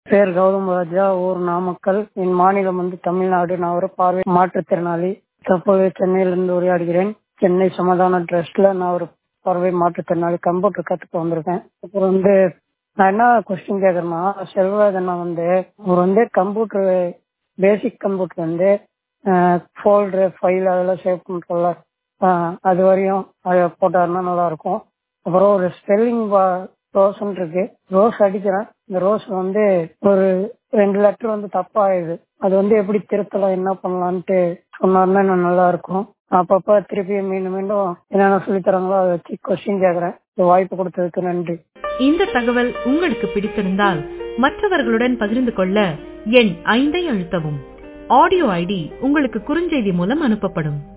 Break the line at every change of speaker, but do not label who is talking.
பேர் கௌதம் ராஜா ஊர் நாமக்கல் என் மாநிலம் வந்து தமிழ்நாடு நான் ஒரு பார்வை மாற்றுத்திறனாளி தற்போது சென்னையிலிருந்து உரையாடுகிறேன் சென்னை சமாதான ட்ரஸ்ட்ல நான் ஒரு பார்வை மாற்றுத்திறனாளி கம்ப்யூட்டர் கத்துக்க வந்திருக்கேன் அப்புறம் வந்து நான் என்ன கொஸ்டின் கேக்குறேன்னா செல்வராஜனா வந்து அவர் வந்து கம்ப்யூட்டர் பேசிக் கம்ப்யூட்டர் வந்து ஃபோல்டரு ஃபைல் அதெல்லாம் சேவ் பண்றோம்ல அது வரையும் அதை போட்டாருன்னா நல்லா இருக்கும் அப்புறம் ஒரு ஸ்பெல்லிங் ரோஸ்ன்னு இருக்கு ரோஸ் அடிக்கிறேன் இந்த ரோஸ் வந்து ஒரு ரெண்டு லெட்டர் வந்து தப்பாயிடுது அது வந்து எப்படி திருத்தலாம் என்ன பண்ணலான்ட்டு சொன்னாருன்னா இன்னும் நல்லா இருக்கும் அப்பப்ப திருப்பி மீண்டும் மீண்டும் என்னென்ன சொல்லி தராங்களோ அதை வச்சு கொஸ்டின் கேக்குறேன் வாய்ப்பு கொடுத்ததுக்கு நன்றி
இந்த தகவல் உங்களுக்கு பிடித்திருந்தால் மற்றவர்களுடன் பகிர்ந்து கொள்ள எண் ஐந்தை அழுத்தவும் ஆடியோ ஐடி உங்களுக்கு குறுஞ்செய்தி மூலம் அனுப்பப்படும்